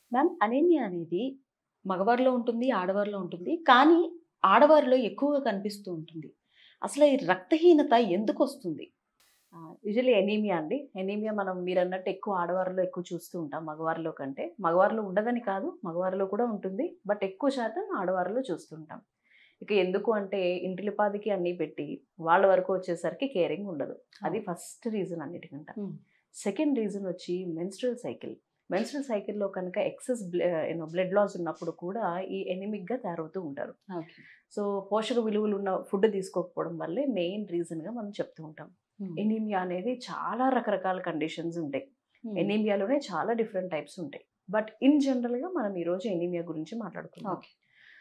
Ma'am anaemia అనేది మగవారిలో ఉంటుంది ఆడవారిలో ఉంటుంది కానీ ఆడవారిలో ఎక్కువగా కనిపిస్తూ ఉంటుంది అసలు ఈ రక్తహీనత ఎందుకు వస్తుంది యూజువల్లీ ఎనీమియా అండి ఎనీమియా మనం మీరు అన్నట్టు ఎక్కువ ఆడవారిలో ఎక్కువ చూస్తూ ఉంటాం మగవారిలో కంటే మగవారిలో ఉండదని కాదు మగవారిలో కూడా ఉంటుంది బట్ ఎక్కువ శాతం ఆడవారిలో చూస్తుంటాం ఇక ఎందుకు అంటే ఇంటిలిపాదికి అన్నీ పెట్టి వాళ్ళ వరకు వచ్చేసరికి కేరింగ్ ఉండదు అది ఫస్ట్ రీజన్ అన్నిటికంటే Hmm. సెకండ్ రీజన్ వచ్చి మెన్స్ట్రల్ సైకిల్ మెన్స్ట్రల్ సైకిల్లో కనుక ఎక్సెస్ యూనో బ్లడ్ లాస్ ఉన్నప్పుడు కూడా ఈ ఎనిమిక్గా తయారవుతూ ఉంటారు ఓకే సో పోషక విలువలు ఉన్న ఫుడ్ తీసుకోకపోవడం వల్లే మెయిన్ రీజన్గా మనం చెప్తూ ఉంటాం ఎనీమియా అనేది చాలా రకరకాల కండిషన్స్ ఉంటాయి ఎనీమియాలోనే చాలా డిఫరెంట్ టైప్స్ ఉంటాయి బట్ ఇన్ జనరల్గా మనం ఈరోజు ఎనీమియా గురించి మాట్లాడుకుందాం ఓకే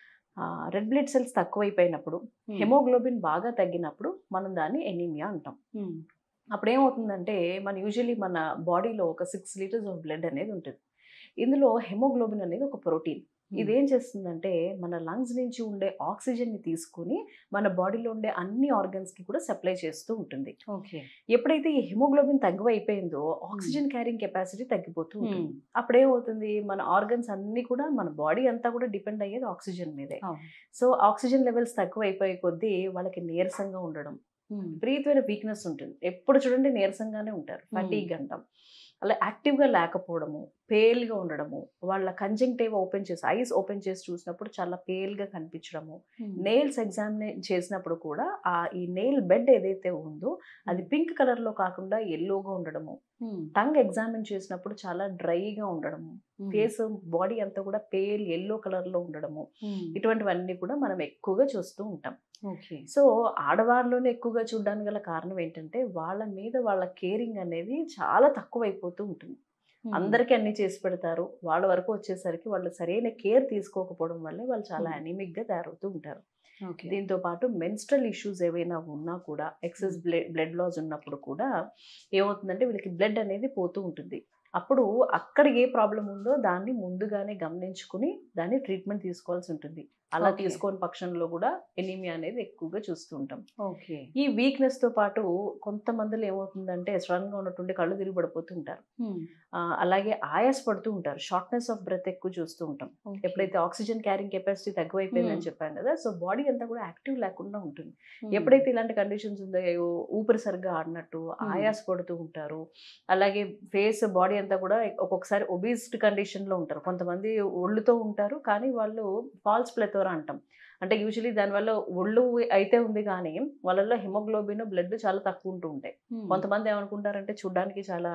రెడ్ బ్లడ్ సెల్స్ తక్కువైపోయినప్పుడు హెమోగ్లోబిన్ బాగా తగ్గినప్పుడు మనం దాన్ని ఎనీమియా అంటాం అప్పుడు ఏమవుతుందంటే మన యూజువలీ మన బాడీలో ఒక సిక్స్ లీటర్స్ ఆఫ్ బ్లడ్ అనేది ఉంటుంది ఇందులో హెమోగ్లోబిన్ అనేది ఒక ప్రోటీన్ ఇదేం చేస్తుందంటే మన లంగ్స్ నుంచి ఉండే ఆక్సిజన్ని తీసుకుని మన బాడీలో ఉండే అన్ని ఆర్గన్స్కి కూడా సప్లై చేస్తూ ఉంటుంది ఓకే ఎప్పుడైతే ఈ హిమోగ్లోబిన్ తగ్గిపోయిందో ఆక్సిజన్ క్యారింగ్ కెపాసిటీ తగ్గిపోతూ ఉంటుంది అప్పుడు ఏమవుతుంది మన ఆర్గన్స్ అన్ని కూడా మన బాడీ అంతా కూడా డిపెండ్ అయ్యేది ఆక్సిజన్ మీదే సో ఆక్సిజన్ లెవెల్స్ తక్కువ అయిపోయే కొద్దీ వాళ్ళకి నీరసంగా ఉండడం విపరీతమైన వీక్నెస్ ఉంటుంది ఎప్పుడు చూడండి నీరసంగానే ఉంటారు ఫటీగ్ అంటాం అలా యాక్టివ్గా లేకపోవడము పేల్గా ఉండడము వాళ్ళ కంజంక్టివ్ ఓపెన్ చేసి ఐస్ ఓపెన్ చేసి చూసినప్పుడు చాలా పేల్గా కనిపించడము నెయిల్స్ ఎగ్జామినేట్ చేసినప్పుడు కూడా ఆ ఈ నెయిల్ బెడ్ ఏదైతే ఉందో అది పింక్ కలర్లో కాకుండా ఎల్లోగా ఉండడము టంగ్ ఎగ్జామిన్ చేసినప్పుడు చాలా డ్రైగా ఉండడము ఫేస్ బాడీ అంతా కూడా పేల్ ఎల్లో కలర్లో ఉండడము ఇటువంటివన్నీ కూడా మనం ఎక్కువగా చూస్తూ ఉంటాం ఓకే సో ఆడవారిలోనే ఎక్కువగా చూడడానికి గల కారణం ఏంటంటే వాళ్ళ మీద వాళ్ళ కేరింగ్ అనేది చాలా తక్కువైపోతూ ఉంటుంది అందరికీ అన్ని చేసి పెడతారు వాళ్ళ వరకు వచ్చేసరికి వాళ్ళు సరైన కేర్ తీసుకోకపోవడం వల్లే వాళ్ళు చాలా Hmm. అనీమిక్ గా తయారవుతూ ఉంటారు ఓకే దీంతో పాటు మెన్స్ట్రల్ ఇష్యూస్ ఏవైనా ఉన్నా కూడా ఎక్సెస్ బ్లడ్ బ్లడ్ లాస్ ఉన్నప్పుడు కూడా ఏమవుతుందంటే వీళ్ళకి బ్లడ్ అనేది పోతూ ఉంటుంది అప్పుడు అక్కడ ఏ ప్రాబ్లం ఉందో దాన్ని ముందుగానే గమనించుకుని దాన్ని ట్రీట్మెంట్ తీసుకోవాల్సి ఉంటుంది అలా Okay. తీసుకోని పక్షంలో కూడా ఎనీమియా అనేది ఎక్కువగా చూస్తూ ఉంటాం ఓకే ఈ వీక్నెస్ తో పాటు కొంతమందిలో ఏమవుతుందంటే సడన్ గా ఉన్నటువంటి కళ్ళు తిరిగి పడిపోతూ ఉంటారు ఆ, అలాగే ఆయాస్ పడుతూ ఉంటారు షార్ట్నెస్ ఆఫ్ బ్రెత్ ఎక్కువ చూస్తూ ఉంటాం ఎప్పుడైతే ఆక్సిజన్ క్యారింగ్ కెపాసిటీ తక్కువైపోయిందని Hmm. చెప్పాను కదా సో బాడీ అంతా కూడా యాక్టివ్ లేకుండా ఉంటుంది ఎప్పుడైతే ఇలాంటి కండిషన్స్ ఉన్నాయో ఊపిరి సరిగ్గా ఆడినట్టు ఆయాస్ పడుతూ ఉంటారు అలాగే ఫేస్ బాడీ అంతా కూడా ఒక్కొక్కసారి ఒబీస్డ్ కండిషన్ లో ఉంటారు కొంతమంది ఒళ్ళుతో ఉంటారు కానీ వాళ్ళు ఫాల్స్ ప్లెతోరా అంటాం అంటే యూజువలీ దానివల్ల ఒళ్ళు అయితే ఉంది కానీ వాళ్ళల్లో హిమోగ్లోబిన్ బ్లడ్ చాలా తక్కువ ఉంటూ ఉంటాయి కొంతమంది ఏమనుకుంటారంటే చూడడానికి చాలా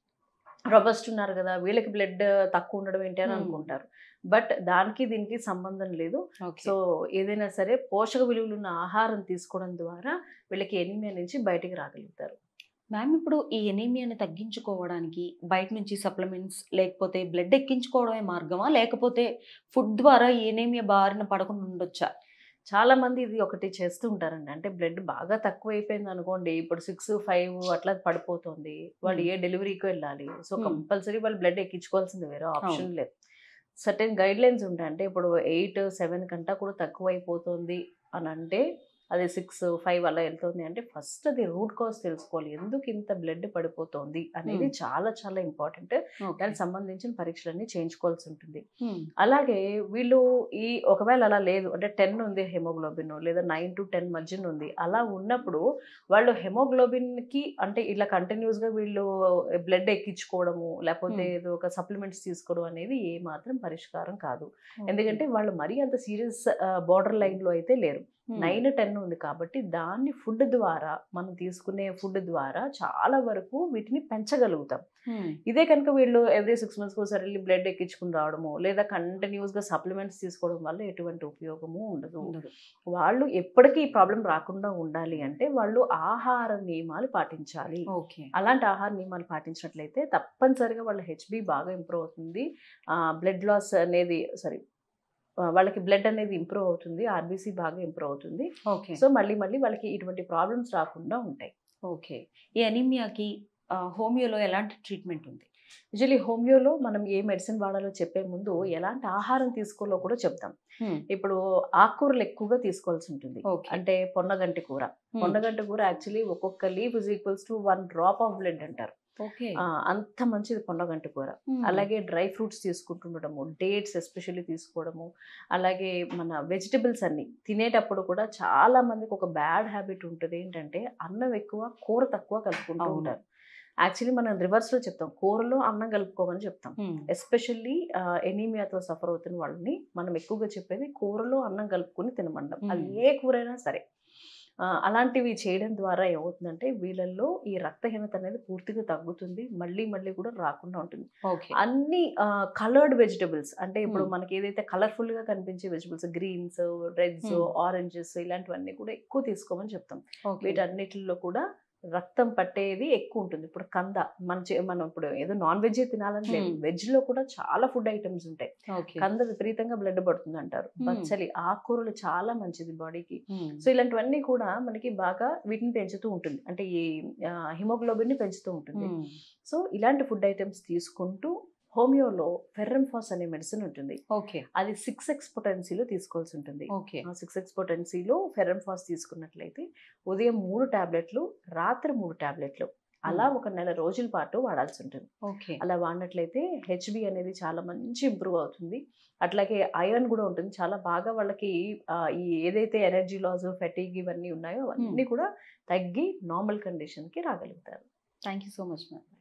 రబస్ట్ ఉన్నారు కదా వీళ్ళకి బ్లడ్ తక్కువ ఉండడం ఏంటి అని Hmm. అనుకుంటారు బట్ దానికి దీనికి సంబంధం లేదు ఓకే సో ఏదైనా సరే పోషక విలువలు ఉన్న ఆహారం తీసుకోవడం ద్వారా వీళ్ళకి ఎనీమియా నుంచి బయటికి రాగలుగుతారు మ్యామ్ ఇప్పుడు ఈ ఎనీమియాని తగ్గించుకోవడానికి బయట నుంచి సప్లిమెంట్స్ లేకపోతే బ్లడ్ ఎక్కించుకోవడమే మార్గమా లేకపోతే ఫుడ్ ద్వారా ఈ ఎనీమియా బారిన పడకుండా ఉండొచ్చా చాలా మంది ఇది ఒకటి చేస్తూ ఉంటారండి అంటే బ్లడ్ బాగా తక్కువ అయిపోయింది అనుకోండి ఇప్పుడు సిక్స్ ఫైవ్ అట్లా పడిపోతుంది వాళ్ళు ఏ డెలివరీకి వెళ్ళాలి సో Hmm. కంపల్సరీ వాళ్ళు బ్లడ్ ఎక్కించుకోవాల్సింది వేరే ఆప్షన్ లేదు సర్టెన్ గైడ్ లైన్స్ ఉంటాయి అంటే ఇప్పుడు ఎయిట్ సెవెన్ కంటా కూడా తక్కువ అయిపోతుంది అని అంటే అది సిక్స్ ఫైవ్ అలా వెళ్తుంది అంటే ఫస్ట్ అది రూట్ కాజ్ తెలుసుకోవాలి ఎందుకు ఇంత బ్లడ్ పడిపోతుంది అనేది Hmm. చాలా చాలా ఇంపార్టెంట్ ఓకే దానికి సంబంధించిన పరీక్షలన్నీ చేయించుకోవాల్సి ఉంటుంది అలాగే వీళ్ళు ఈ ఒకవేళ అలా లేదు అంటే టెన్ ఉంది హెమోగ్లోబిన్ లేదా నైన్ టు టెన్ మధ్యన ఉంది అలా ఉన్నప్పుడు వాళ్ళు హెమోగ్లోబిన్ కి అంటే ఇలా కంటిన్యూస్ గా వీళ్ళు బ్లడ్ ఎక్కించుకోవడము లేకపోతే Hmm. ఏదో ఒక సప్లిమెంట్స్ తీసుకోవడం అనేది ఏ మాత్రం పరిష్కారం కాదు ఎందుకంటే వాళ్ళు మరీ అంత సీరియస్ బార్డర్ లైన్ లో అయితే లేరు నైన్ టెన్ ఉంది కాబట్టి దాన్ని ఫుడ్ ద్వారా మనం తీసుకునే ఫుడ్ ద్వారా చాలా వరకు వీటిని పెంచగలుగుతాం ఇదే కనుక వీళ్ళు ఎవ్రీ సిక్స్ మంత్స్కి ఒకసారి వెళ్ళి బ్లడ్ ఎక్కించుకుని రావడము లేదా కంటిన్యూస్గా సప్లిమెంట్స్ తీసుకోవడం వల్ల ఎటువంటి ఉపయోగము ఉండదు వాళ్ళు ఎప్పటికీ ఈ ప్రాబ్లం రాకుండా ఉండాలి అంటే వాళ్ళు ఆహార నియమాలు పాటించాలి ఓకే అలాంటి ఆహార నియమాలు పాటించినట్లయితే తప్పనిసరిగా వాళ్ళ హెచ్బి బాగా ఇంప్రూవ్ అవుతుంది బ్లడ్ లాస్ అనేది సారీ వాళ్ళకి బ్లడ్ అనేది ఇంప్రూవ్ అవుతుంది ఆర్బీసీ బాగా ఇంప్రూవ్ అవుతుంది ఓకే సో మళ్ళీ మళ్ళీ వాళ్ళకి ఇటువంటి ప్రాబ్లమ్స్ రాకుండా ఉంటాయి ఓకే ఈ అనీమియాకి హోమియోలో ఎలాంటి ట్రీట్మెంట్ ఉంది యూజువలీ హోమియోలో మనం ఏ మెడిసిన్ వాడాలో చెప్పే ముందు ఎలాంటి ఆహారం తీసుకోవాలో కూడా చెప్తాం ఇప్పుడు ఆకుకూరలు ఎక్కువగా తీసుకోవాల్సి ఉంటుంది ఓకే అంటే పొన్నగంటి కూర పొన్నగంటి కూర యాక్చువల్లీ ఒక్కొక్క leaf is equals to one drop of blood అంటారు ఓకే ఆ, అంత మంచిది పొన్నగంటి కూర అలాగే డ్రై ఫ్రూట్స్ తీసుకుంటుండడము డేట్స్ ఎస్పెషల్లీ తీసుకోవడము అలాగే మన వెజిటబుల్స్ అన్ని తినేటప్పుడు కూడా చాలా మందికి ఒక బ్యాడ్ హ్యాబిట్ ఉంటుంది ఏంటంటే అన్నం ఎక్కువ కూర తక్కువ కలుపుకుంటూ అవును. ఉంటారు యాక్చువల్లీ మనం రివర్స్ లో చెప్తాం కూరలో అన్నం కలుపుకోమని చెప్తాం ఎస్పెషల్లీ ఎనీమియాతో సఫర్ అవుతున్న వాళ్ళని మనం ఎక్కువగా చెప్పేది కూరలో అన్నం కలుపుకొని తినమండం అది Hmm. ఏ కూరైనా సరే ఆ, అలాంటివి చేయడం ద్వారా ఏమవుతుందంటే వీళ్ళల్లో ఈ రక్తహీనత అనేది పూర్తిగా తగ్గుతుంది మళ్ళీ మళ్ళీ కూడా రాకుండా ఉంటుంది ఓకే అన్ని కలర్డ్ వెజిటబుల్స్ అంటే ఇప్పుడు Hmm. మనకి ఏదైతే కలర్ఫుల్ గా కనిపించే vegetables greens reds Hmm. Oranges ఇలాంటివన్నీ కూడా ఎక్కువ తీసుకోమని చెప్తాం ఓకే వీటన్నిటిలో కూడా రక్తం పట్టేది ఎక్కువ ఉంటుంది ఇప్పుడు కంద మన చే- మనం ఇప్పుడు ఏదో నాన్ వెజ్ తినాలని లేదు Hmm. వెజ్ లో కూడా చాలా ఫుడ్ ఐటమ్స్ ఉంటాయి ఓకే కంద విపరీతంగా బ్లడ్ పడుతుంది అంటారు Hmm. బచ్చలి ఆకుకూరలు చాలా మంచిది బాడీకి ఉమ్. సో ఇలాంటివన్నీ కూడా మనకి బాగా వీటిని పెంచుతూ ఉంటుంది అంటే ఈ హిమోగ్లోబిన్ ని పెంచుతూ ఉంటుంది ఉమ్. సో ఇలాంటి ఫుడ్ ఐటమ్స్ తీసుకుంటూ హోమియోలో ఫెర్రంఫాస్ అనే మెడిసిన్ ఉంటుంది ఓకే అది సిక్స్ ఎక్స్ పొటెన్సీలో తీసుకోవాల్సి ఉంటుంది ఓకే ఆ సిక్స్ ఎక్స్ పొటెన్సీలో ఫెర్రంఫాస్ తీసుకున్నట్లయితే ఉదయం మూడు టాబ్లెట్లు రాత్రి మూడు టాబ్లెట్లు అలా ఒక నెల రోజుల పాటు వాడాల్సి ఉంటుంది ఓకే అలా వాడినట్లయితే హెచ్బి అనేది చాలా మంచి ఇంప్రూవ్ అవుతుంది అట్లాగే ఐరన్ కూడా ఉంటుంది చాలా బాగా వాళ్ళకి ఆ, ఈ ఏదైతే ఎనర్జీ లాస్ ఫెటీగ్ ఇవన్నీ ఉన్నాయో అవన్నీ కూడా తగ్గి నార్మల్ కండిషన్కి రాగలుగుతారు thank you so much ma'am